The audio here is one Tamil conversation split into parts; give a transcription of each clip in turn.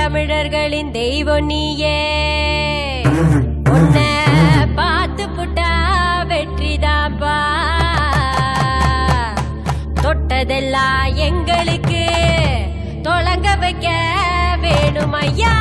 தமிழர்களின் தெய்வம் நீயே உன்னை பார்த்து புட்டா வெற்றிதான்பா தொட்டதெல்லாம் எங்களுக்கு தொடங்க வைக்க வேணும் ஐயா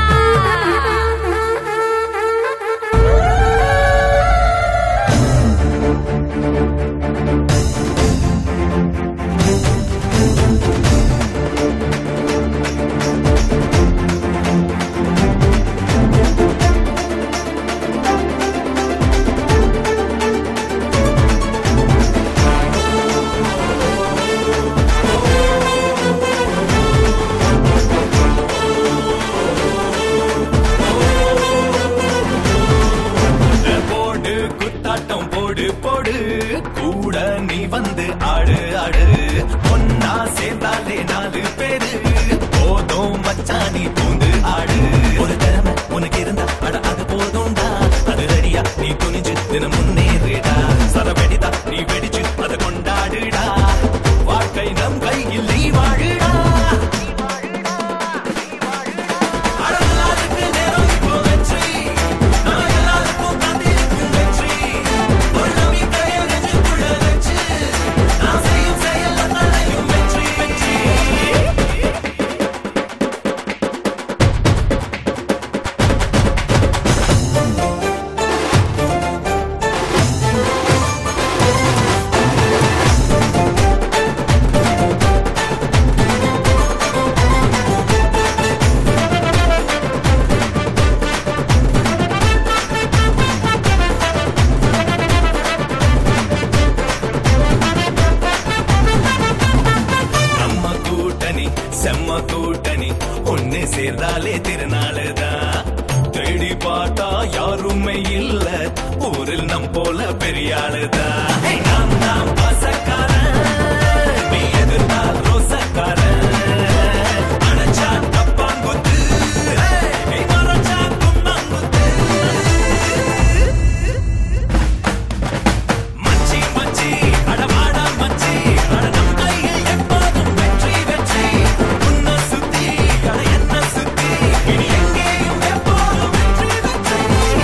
போடு குத்தாட்டம் போடு போடு கூட நீ வந்து ஆடு ஆடு ஒன்னா சேர்ந்தாலே நாலு பேரு போதும் மச்சானி பூந்து ஆடு ஒரு திறமை உனக்கு இருந்தா அட அது போதும்டா அது ரெடியா நீ துணிஞ்சு தினம் முன்னேறிடா சரவெடிதா நீ வெடிச்சு அதை கொண்டாடுடா வாழ்க்கை நம் கையில் நீ வாழுடா அட எல்லாருக்கு நேரம் இப்போ வெற்றி நான் எல்லாருக்கும் காத்திருக்கும் வெற்றி ஒரு நம்பிக்கையை நெஞ்சுக்குள்ள வச்சு நான் செய்யும் செயல் அத்தனையும் வெற்றி வெற்றி நம்ம கூட்டணி செம்ம கூட்டணி ஒண்ணு சேர்ந்தாலே திருநாளுதான் தேடி பார்த்தா யாருமே இல்ல ஊரில் நம் போல பெரிய ஆளுதான் ஏய், நான் தான் பாசக்காரன் நீ எதிர்த்தால் ரோசக்காரன் அணைச்சா தப்பாங்குத்து ஏய், மறைச்சா கும்மாங்குத்து மச்சி மச்சி அடவாடா மச்சி அட நம் கையில் எப்போதும் வெற்றி வெற்றி உன்னை சுத்தி அட என்ன சுத்தி இனி எங்கேயும் எப்போதும் வெற்றி வெற்றி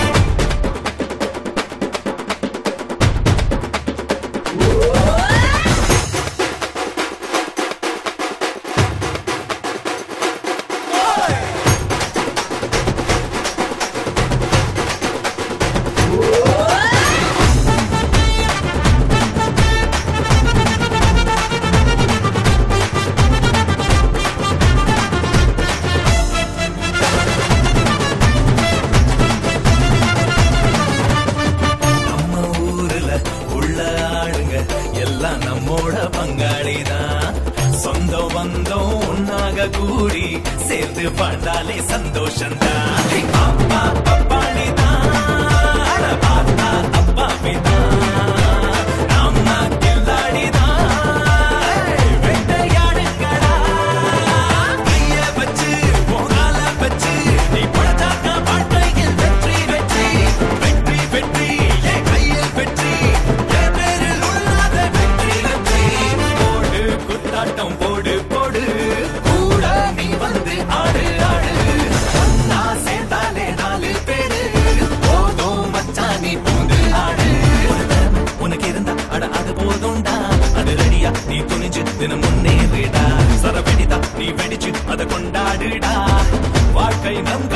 நம்ம ஊர்ல உள்ள ஆளுங்க எல்லாம் நம்மோட பங்காளிதான் சொந்தம் வந்தோம் ஒன்னாக கூடி சேர்ந்து வாழ்ந்தாலே சந்தோஷம்தான் அப்பா அப்பாளிதான் அட பார்த்தா அப்பாவிதான் நம்ம கில்லாடிதான் வேட்டையாடுங்கடா கைய வச்சு போகால வச்சு நீ பழச்சாக்க வாழ்க்கையில் வெற்றி வெற்றி வெற்றி வெற்றி என் கையில் வெற்றி என் பேரில் உள்ளாத வெற்றி வெற்றி போடு குத்தாட்டம் போடு போடு கூட நீ வந்து ஆடு ஆடு ஒன்னா சேர்ந்தாலே நாலு பேரு போதும் மச்சானி பூந்து ஆடு ஒரு திறமை உனக்கு இருந்தா அட அது போதும்டா அது ரெடியா நீ துணிஞ்சு தினம் முன்னேறிடா சரவெடிதா நீ வெடிச்சு அதை கொண்டாடுடா வாழ்க்கை நம்